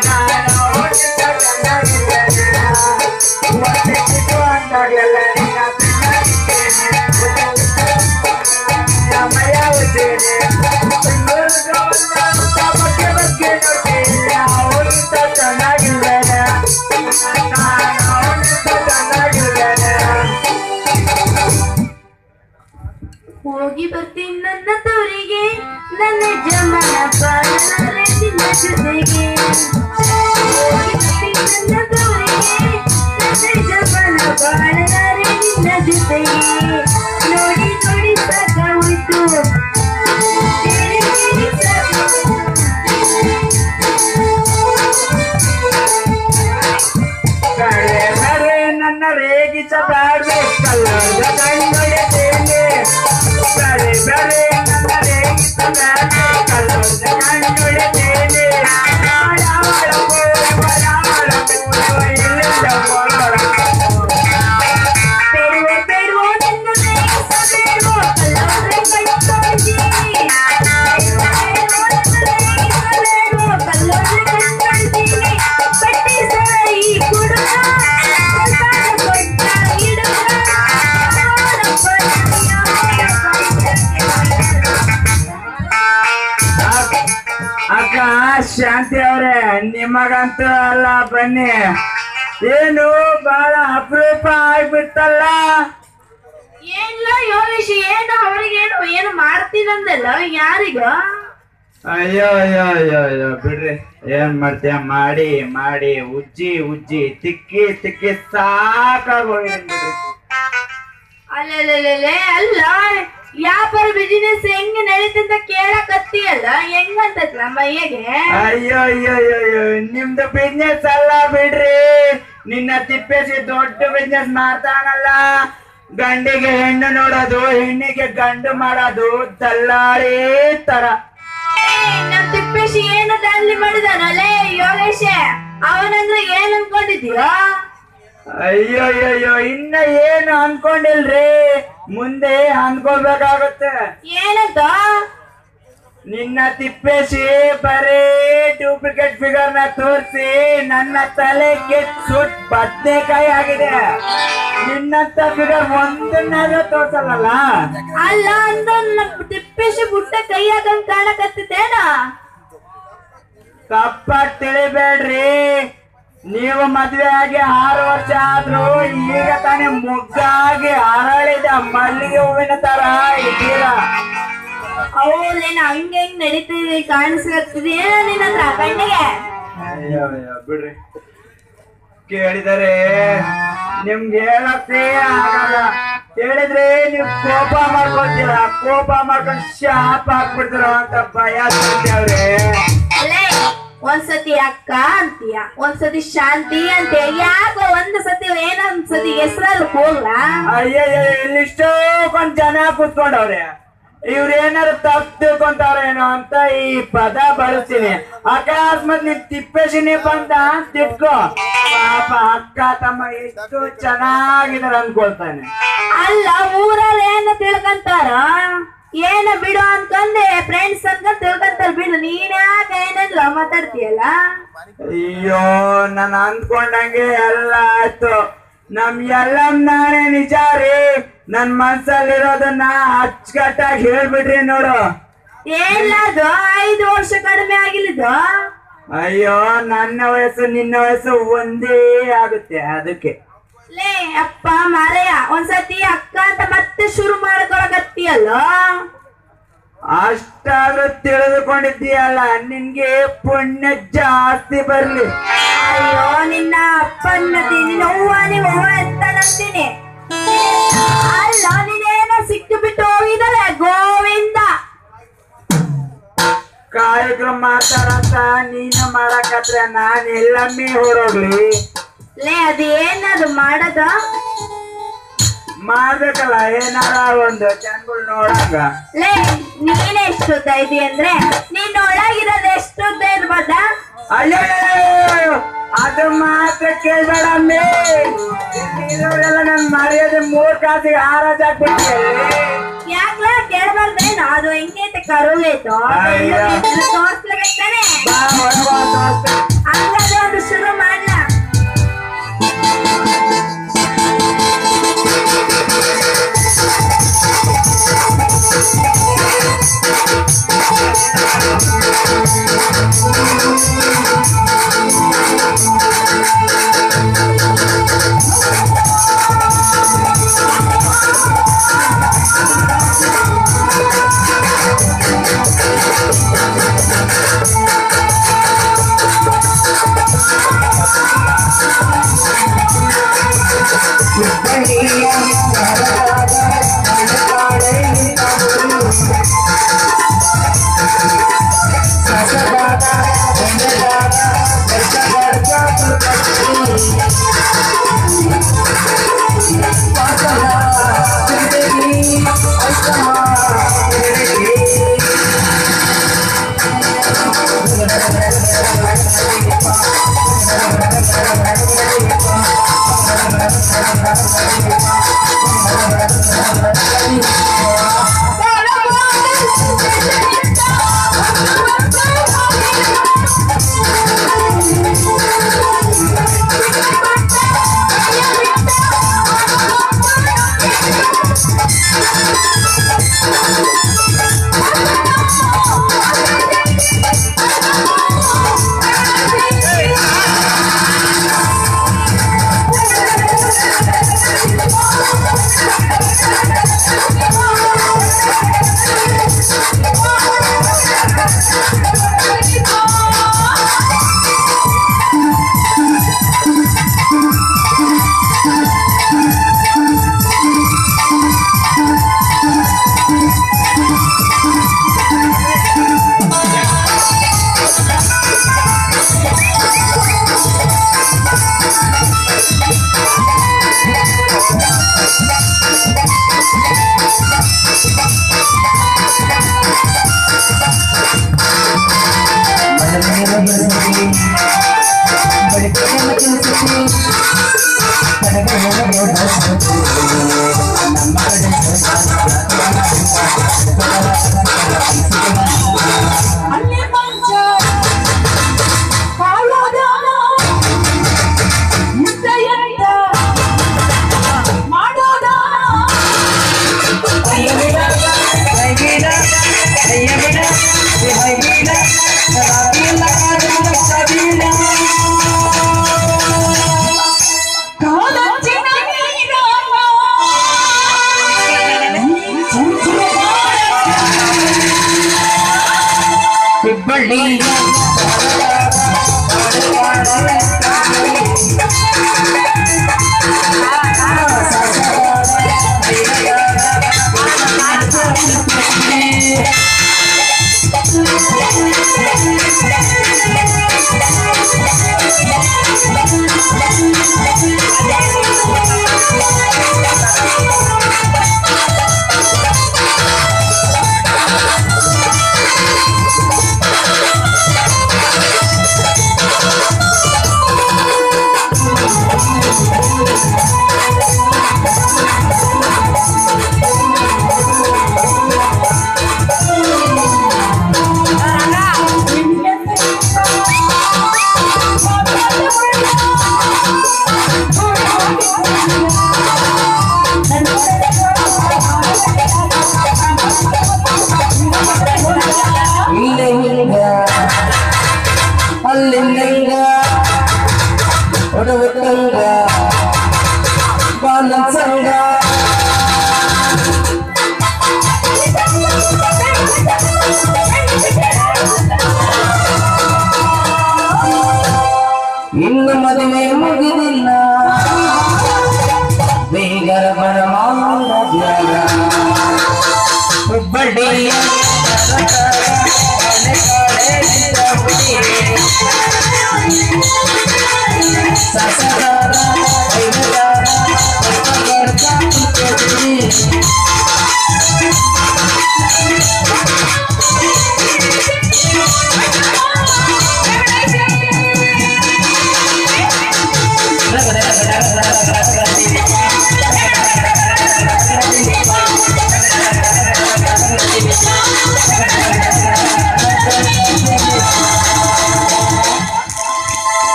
ನಾನು ಹುಟ್ಟಿದ ಚೆನ್ನಾಗಿದ್ದೇನೆ. ಹೊಟ್ಟೆ ಕಿತ್ತು ಅಂದಾಗ್ಲೆಲ್ಲ ನಿನ್ನ ಚೆನ್ನಾಗಿದ್ದೇನೆ. ಸಮಯ ಉದ್ದೇನೆ. ಬೆಂಗಳೂರು ಬಗ್ಗೆ ಬಗ್ಗೆ ನೋಡ್ತೀನಿ. ಹುಟ್ಟಿದ ಚೆನ್ನಾಗಿದ್ದೇನೆ. ನಾನು ಹುಟ್ಟಿದ ಚೆನ್ನಾಗಿದ್ದೇನೆ. ಹೋಗಿ ಬರ್ತೀನಿ ನನ್ನ ತವರಿಗೆ ನನ್ನ ಜಮನ ಬಾಳಲಾರೆ ನಿನ್ನ ಜೊತೆಗೆ ಹೋಗಿ ಬರ್ತೀನಿ ನನ್ನ ತವರಿಗೆ ನನ್ನ ಜಮನ ಬಾಳಲಾರೆ ನಿನ್ನ ಜೊತೆಗೆ ನೋಡಿ ನೋಡಿ ಸಾಕಾಗೋಯ್ತು ಕೇಳಿ ಕೇಳಿ ಸಾಕಾಗೋಯ್ತು. ಕಳೆ ಕರೆ ನನ್ನ ರೇಗಿಸ ಬ್ಯಾಡ್ಬೇಕಲ್ಲ ಕಣ್ಣೊಡೆದೇನೆ ಕಳೆ ಕರೆ ನನ್ನ ರೇಗಿಸ ಬ್ಯಾಡ್ಬೇಕಲ್ಲ ಕಣ್ಣೊಡೆದೇನೆ ಯಾವಳ ಕೋರುವ ಯಾವಳ ಕೋರುವ ಇಲ್ಲಿಂದ ಬರೋಣ ಬೇಡುವೆ ಬೇಡುವೋ ನಿನ್ನ ರೇಗಿಸಬೇಡುವೋ ಕಲ್ಲವರೆ ಕೈತೊಳೆದಿ. ಬೇಡುವೆ ಬೇಡುವೋ ನಿನ್ನ ರೇಗಿಸಬೇಡುವೋ ಕಲ್ಲವರೆ ಕೈತೊಳೆದಿ. ಪಟ್ಟಿ ಸರಾಯಿ ಕುಡುಕ, ಹೊಸಾದ ಕೊಟ್ಟ ಇಡುಕ. ಅವನ ಪತಿಯ ಅಕ್ಕ ಶಾಂತಿ ಅವ್ರೆ ನಿಮಗಂತೂ ಅಲ್ಲ ಬನ್ನಿ ಏನು ಬಹಳ ಅಪರೂಪ ಆಗ್ಬಿಟ್ಟಲ್ಲ ಏನಿಲ್ಲ ಯೋಗೇಶ್ ಏನು ಅವ್ರಿಗೇನು ಏನು ಮಾಡ್ತೀನಂದಲ್ಲ ಯಾರಿಗ ಅಯ್ಯೋ ಅಯ್ಯೋ ಅಯ್ಯೋ ಅಯ್ಯೋ ಬಿಡ್ರಿ ಏನ್ ಮಾಡ್ತೀಯ ಮಾಡಿ ಮಾಡಿ ಉಜ್ಜಿ ಉಜ್ಜಿ ತಿಕ್ಕಿ ತಿಕ್ಕಿ ಸಾಕಾಗೋಗಿದೆ ಬಿಡ್ರಿ ಅಲ್ಲಲ್ಲೇ ಅಲ್ಲ ವ್ಯಾಪಾರ ಬಿಸಿನೆಸ್ ಹೆಂಗ್ ನಡೀತಂತ ಕೇಳಕತ್ತೀಯಲ್ಲ ಹೆಂಗಂತಲ್ಲ ಮೈಯಗೆ ಅಯ್ಯೋ ಅಯ್ಯೋ ಅಯ್ಯೋ ಅಯ್ಯೋ ನಿಮ್ದು ಬಿಸ್ನೆಸ್ ಅಲ್ಲ ಬಿಡ್ರಿ ನಿನ್ನ ತಿಪ್ಪೇಸಿ ದೊಡ್ಡ ಬಿಸ್ನೆಸ್ ಮಾಡ್ತಾನಲ್ಲ ಗಂಡಿಗೆ ಹೆಣ್ಣು ನೋಡೋದು ಹೆಣ್ಣಿಗೆ ಗಂಡು ಮಾಡೋದು ದಲ್ಲಾಳಿ ತರ ನಮ್ ತಿಪ್ಪೇಶಿ ಏನು ದಾಳಿ ಮಾಡಿದಾನಲ್ಲೇ ಯೋಗೇಶ ಅವನಂದ್ರೆ ಏನ್ ಅನ್ಕೊಂಡಿದ್ಯೋ ಅಯ್ಯೋ ಅಯ್ಯೋ ಅಯ್ಯೋ ಇನ್ನ ಏನು ಅನ್ಕೊಂಡಿಲ್ರಿ ಮುಂದೆ ಅನ್ಕೋಬೇಕಾಗುತ್ತೆ ಏನಂತ ನಿನ್ನ ತಿಪ್ಪೇಸಿ ಬರೀ ಡೂಪ್ಲಿಕೇಟ್ ಫಿಗರ್ ನ ತೋರಿಸಿ ನನ್ನ ತಲೆ ಸುಟ್ ಬದ್ನೆಕಾಯಿ ಆಗಿದೆ ನಿನ್ನಂತ ಫಿಗರ್ ಒಂದನ್ನಾದ್ರೂ ತೋರ್ಸಲ್ಲ ಅಲ್ಲ ಅಂದ ನಮ್ ತಿಪ್ಪೇಶಿ ಬುಟ್ಟ ಕೈ ಹಾಕಂಗ್ ಕಾಣಕತ್ತಿದ್ದೇನ ತಪ್ಪಾಗಿ ತಿಳಿಬೇಡ್ರಿ ನೀವು ಮದ್ವೆ ಆಗಿ ಆರು ವರ್ಷ ಆದ್ರೂ ಈಗ ತಾನೇ ಮುಗ್ಗಾಗಿ ಅರಳಿದ ಮಲ್ಲಿಗೆ ಹೂವಿನ ತರ ಇದ್ದೀರಾ ಹೌದೇನ ಹಂಗ ಹೆಂಗ್ ನಡೀತಿದೆ ಕಾಣಿಸ್ಕತ್ತಿದೆ ನಿನ್ನ ಹತ್ರ ಕಣ್ಣಿಗೆ ಅಯ್ಯೋ ಅಯ್ಯೋ ಬಿಡ್ರಿ ಕೇಳಿದರೆ ನಿಮ್ಗೆ ಹೇಳಕ್ಕೆ ಆಗಲ್ಲ ಹೇಳಿದ್ರೆ ನೀವು ಕೋಪ ಮಾಡ್ಕೊತೀರ ಕೋಪ ಮಾಡ್ಕೊಂಡು ಶಾಪ್ ಹಾಕ್ಬಿಡ್ತೀರ ಅಂತ ಭಯ ಪಡ್ತೇವ್ರಿ ಅಲ್ಲೇ ಒಂದ್ಸತಿ ಅಕ್ಕ ಅಂತೀಯ ಒಂದ್ಸತಿ ಶಾಂತಿ ಅಂತೀಯ ಯಾಕೋ ಒಂದ್ ಸತಿ ಏನೊಂದ್ ಸತಿ ಹೆಸರಲ್ಲಿ ಹೋಗ್ಲಾ ಅಯ್ಯಯ್ಯೋ ಇಲ್ಲಿಷ್ಟೊಂದ್ ಜನ ಕೂತ್ಕೊಂಡವ್ರೆ ಇವ್ರ ಏನಾರು ತಪ್ಪು ತಿಳ್ಕೊಂತಾರೇನೋ ಅಂತ ಈ ಪದ ಬಳಸ್ತೀನಿ ಅಕಸ್ಮಾತ್ ನೀನ್ ತಿಪ್ಪೇಶಿನಿ ಬಂದ ಅಂತ ಇಟ್ಕೋ ಪಾಪ ಅಕ್ಕ ತಮ್ಮ ಎಷ್ಟು ಚೆನ್ನಾಗಿದಾರ ಅನ್ಕೊಳ್ತಾನೆ ಅಲ್ಲ ಊರಲ್ಲಿ ಏನ ತಿಳ್ಕಂತಾರ ಏನ ಬಿಡು ಅನ್ಕಂದೆ ಫ್ರೆಂಡ್ಸ್ ಅಂತ ತಿಳ್ಕಂತಾರ ಬಿಡು ನೀನ್ ಯಾಕೆ ಏನಿಲ್ಲ ಮಾತಾಡ್ತೀಯಲ್ಲ ಅಯ್ಯೋ ನಾನು ಅನ್ಕೊಂಡಂಗೆ ಎಲ್ಲ ಆಯ್ತು ನಮ್ ಎಲ್ಲ ನಾನೇ ನಿಜ ರೀ ನನ್ ಮನ್ಸಲ್ಲಿರೋದನ್ನ ಅಚ್ಚುಕಟ್ಟಾಗಿ ಹೇಳ್ಬಿಡ್ರಿ ನೋಡು ಎಲ್ಲದು ಐದು ವರ್ಷ ಕಡಿಮೆ ಆಗಿಲ್ಲದು ಅಯ್ಯೋ ನನ್ನ ವಯಸ್ಸು ನಿನ್ನ ವಯಸ್ಸು ಒಂದೇ ಆಗುತ್ತೆ ಅದಕ್ಕೆ ಲೇ ಅಪ್ಪ ಮಾರಯ್ಯ ಒಂದ್ಸತಿ ಅಕ್ಕ ಅಂತ ಮತ್ತೆ ಶುರು ಮಾಡ್ಕೊಳಕತ್ತೀಯಲ್ಲ ಅಷ್ಟಾದ್ರೂ ತಿಳಿದುಕೊಂಡಿದ್ದೀಯಲ್ಲ ನಿನ್ಗೆ ಪುಣ್ಯ ಜಾಸ್ತಿ ಬರ್ಲಿ ಅಯ್ಯೋ ನಿನ್ನ ಅಪ್ಪನ ನಿನ್ನ ಅವ್ವ ನಿಮ್ಮ ಅವ್ವ ಅಂತ ನಂಬ್ತೀನಿ ಅಲ್ಲ ನೀನೇನೋ ಸಿಕ್ಕು ಬಿಟ್ಟು ಹೋಗಿದ್ದಾರೆ ಗೋವಿಂದ ಕಾರ್ಯಕ್ರಮ ಮಾಡ್ತಾರಂತ ನೀನು ಮಾಡಕತ್ರ ನಾನ್ ಎಲ್ಲಮ್ಮಿ ಹೊರೋಗ್ಲಿ ಲೇ ಅದೇನದು ಮಾಡದ ಮಾಡ್ಬೇಕಲ್ಲ ಏನಾರ ಒಂದು ಜನಗಳು ನೋಡಂಗ ಲೇ ನೀನೇ ಎಷ್ಟು ಉದ್ದ ಇದಿ ಅಂದ್ರೆ ನೀನ್ ಒಳಗಿರೋದು ಎಷ್ಟು ಉದ್ದ ಇರ್ಬೋದ ಅಯ್ಯೋ ಅದು ಮಾತ್ರ ಕೇಳ್ಬೇಡ ಅಮ್ಮಿ ಇರೋರೆಲ್ಲ ನನ್ ಮರ್ಯಾದೆ ಮೂರ್ ಕಾಸಿಗೆ ಹಾರಾಜ್ ಹಾಕ್ಬಿಟ್ಟಿದೆ ಯಾಕ್ಲ ಕೇಳ್ಬಾರ್ದೇನು ಅದು ಹೆಂಗೈತೆ ಕರುವೈತು ಅಯ್ಯೋ. ತೋರ್ಸ್ಲಿಕ್ಕೆ ಬಾ ಒಳಗೆ ಬಾ ತೋರ್ಸ್ತೀನಿ. ಹಂಗ ಅಲ್ಲಿ ಮಂಚ ಕಾಯೋದಾನ ಮುದ್ದೆಯಂತ ಮಾಡೋದಾನ ಕಾಲಂಚಿನ ನೀರನ್ನ ಚುಂಚು ಹುಬ್ಬಳ್ಳಿ ಇಲ್ಲೇ ಹಿಂಗ ಅಲ್ಲಿಂದ ಹಿಂಗ ಒಡವಟ್ಟಂಗ ಬಾಲನ್ಸಂಗ ಇನ್ನು ಮದುವೆ ಮುಗಿದಿಲ್ಲ ಬೇಗರ ಬರಮಾನ ಹುಬ್ಬಳ್ಳಿಯ ಸಸರ